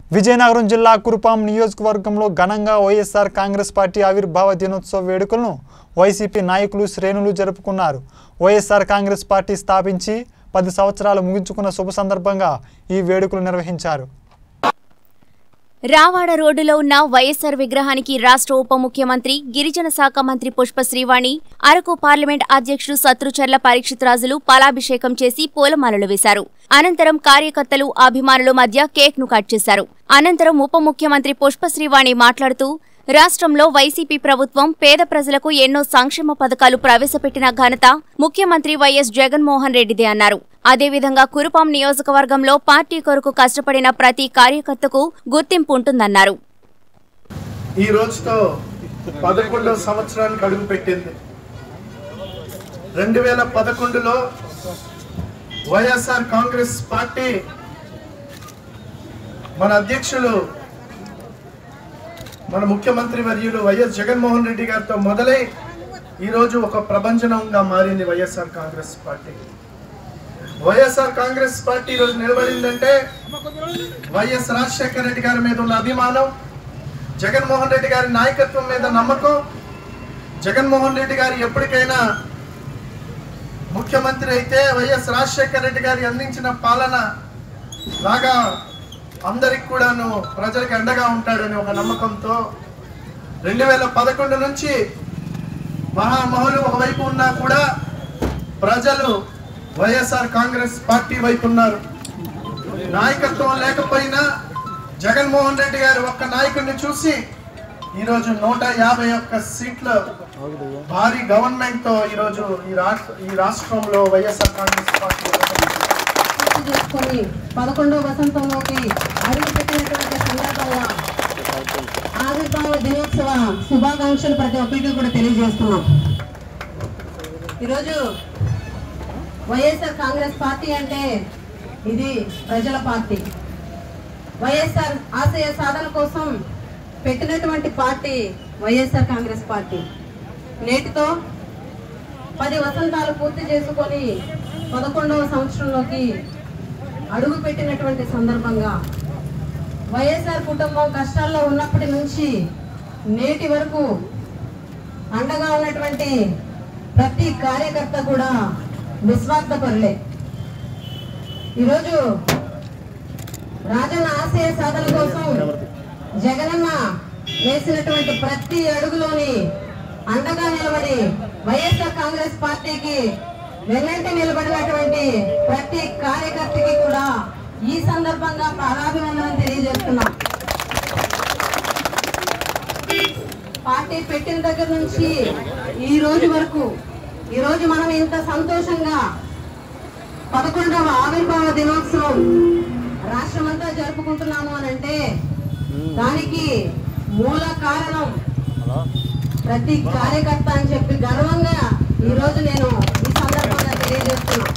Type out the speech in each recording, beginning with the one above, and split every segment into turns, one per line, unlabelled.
విజయనగరం జిల్లా కురుపాం నియోజకవర్గంలో ఘనంగా వైఎస్ఆర్ కాంగ్రెస్ పార్టీ ఆవిర్భావ దినోత్సవ వేడుకలను వైసీపీ నాయకులు శ్రేణులు జరుపుకున్నారు వైఎస్ఆర్ కాంగ్రెస్ పార్టీ స్థాపించి పది సంవత్సరాలు ముగించుకున్న శుభ సందర్భంగా ఈ వేడుకలు నిర్వహించారు
రావాడ రోడ్డులో ఉన్న వైఎస్సార్ విగ్రహానికి రాష్ట్ర ఉప ముఖ్యమంత్రి గిరిజన శాఖ మంత్రి పుష్ప శ్రీవాణి అరకు పార్లమెంట్ అధ్యక్షుడు సత్రుచర్ల పరీక్షిత్ రాజులు పాలాభిషేకం చేసి పూలమాలలు వేశారు అనంతరం కార్యకర్తలు అభిమానుల మధ్య కేక్ ను కట్ చేశారు అనంతరం ఉప ముఖ్యమంత్రి పుష్ప శ్రీవాణి మాట్లాడుతూ రాష్ట్రంలో వైసీపీ ప్రభుత్వం పేద ప్రజలకు ఎన్నో సంక్షేమ పథకాలు ప్రవేశపెట్టిన ఘనత ముఖ్యమంత్రి వైఎస్ జగన్మోహన్ రెడ్డిదే అన్నారు అదేవిధంగా కురుపాం నియోజకవర్గంలో పార్టీ కొరకు కష్టపడిన ప్రతి కార్యకర్తకు గుర్తింపు ఉంటుందన్నారు
ఈ రోజుతో పదకొండవ సంవత్సరానికి అడుగు పెట్టింది రెండు వేల పదకొండులో వైఎస్ఆర్ కాంగ్రెస్ పార్టీ మన అధ్యక్షులు మన ముఖ్యమంత్రి వర్యులు వైఎస్ జగన్మోహన్ రెడ్డి గారితో మొదలై ఈరోజు ఒక ప్రభంజనంగా మారింది వైఎస్ఆర్ కాంగ్రెస్ పార్టీ వైఎస్ఆర్ కాంగ్రెస్ పార్టీ ఈరోజు నిలబడిందంటే వైఎస్ రాజశేఖర రెడ్డి గారి మీద ఉన్న అభిమానం జగన్మోహన్ రెడ్డి గారి నాయకత్వం మీద నమ్మకం జగన్మోహన్ రెడ్డి గారు ఎప్పటికైనా ముఖ్యమంత్రి అయితే వైఎస్ రాజశేఖర రెడ్డి గారి అందించిన పాలన లాగా అందరికి కూడాను ప్రజలకు అండగా ఉంటాడని ఒక నమ్మకంతో రెండు వేల పదకొండు నుంచి మహామహులు ఒకవైపు ఉన్నా కూడా ప్రజలు వైఎస్ఆర్ కాంగ్రెస్ పార్టీ వైపు ఉన్నారు నాయకత్వం లేకపోయినా జగన్మోహన్ రెడ్డి గారు ఒక్క నాయకుడిని చూసి ఈరోజు నూట యాభై ఒక్క సీట్ల భారీ గవర్నమెంట్ తో ఈరోజు ఈ రాష్ట్ర ఈ రాష్ట్రంలో వైఎస్ఆర్ కాంగ్రెస్ పార్టీ
పూర్తి చేసుకొని పదకొండవ వసంతంలోకి అడుగుపెట్టినటువంటి సందర్భంగా ఆవిర్భావ దినోత్సవ శుభాకాంక్షలు ప్రతి ఒక్కరికి కూడా తెలియజేస్తున్నాం ఈరోజు వైఎస్ఆర్ కాంగ్రెస్ పార్టీ అంటే ఇది ప్రజల పార్టీ వైఎస్ఆర్ ఆశయ సాధన కోసం పెట్టినటువంటి పార్టీ వైఎస్ఆర్ కాంగ్రెస్ పార్టీ నేటితో పది వసంతాలు పూర్తి చేసుకొని పదకొండవ సంవత్సరంలోకి అడుగు పెట్టినటువంటి సందర్భంగా వైఎస్ఆర్ కుటుంబం కష్టాల్లో ఉన్నప్పటి నుంచి నేటి వరకు అండగా ఉన్నటువంటి ప్రతి కార్యకర్త కూడా నిస్వార్థపరులే ఈరోజు రాజన్న ఆశయ సాధన కోసం జగనన్న వేసినటువంటి ప్రతి అడుగులోని అండగా నిలబడి వైఎస్ఆర్ కాంగ్రెస్ పార్టీకి వెన్నంటి నిలబడినటువంటి ప్రతి కార్యకర్తకి కూడా ఈ సందర్భంగా పాదాభివందనం తెలియజేస్తున్నాం పార్టీ పెట్టిన దగ్గర నుంచి ఈ రోజు వరకు ఈ రోజు మనం ఇంత సంతోషంగా పదకొండవ ఆవిర్భావ దినోత్సవం రాష్ట్రమంతా జరుపుకుంటున్నాము అని అంటే దానికి మూల కారణం ప్రతి కార్యకర్త అని చెప్పి గర్వంగా ఈ రోజు నేను ఈ సందర్భంగా తెలియజేస్తున్నా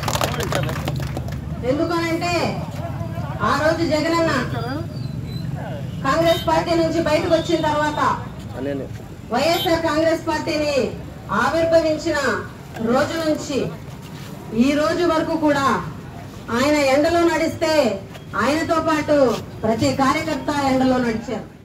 ఎందుకనంటే ఆ రోజు జగనన్న కాంగ్రెస్ పార్టీ నుంచి బయటకు వచ్చిన తర్వాత వైఎస్ఆర్ కాంగ్రెస్ పార్టీని ఆవిర్భవించిన రోజు నుంచి ఈ రోజు వరకు కూడా ఆయన ఎండలో నడిస్తే ఆయనతో పాటు ప్రతి కార్యకర్త ఎండలో నడిచారు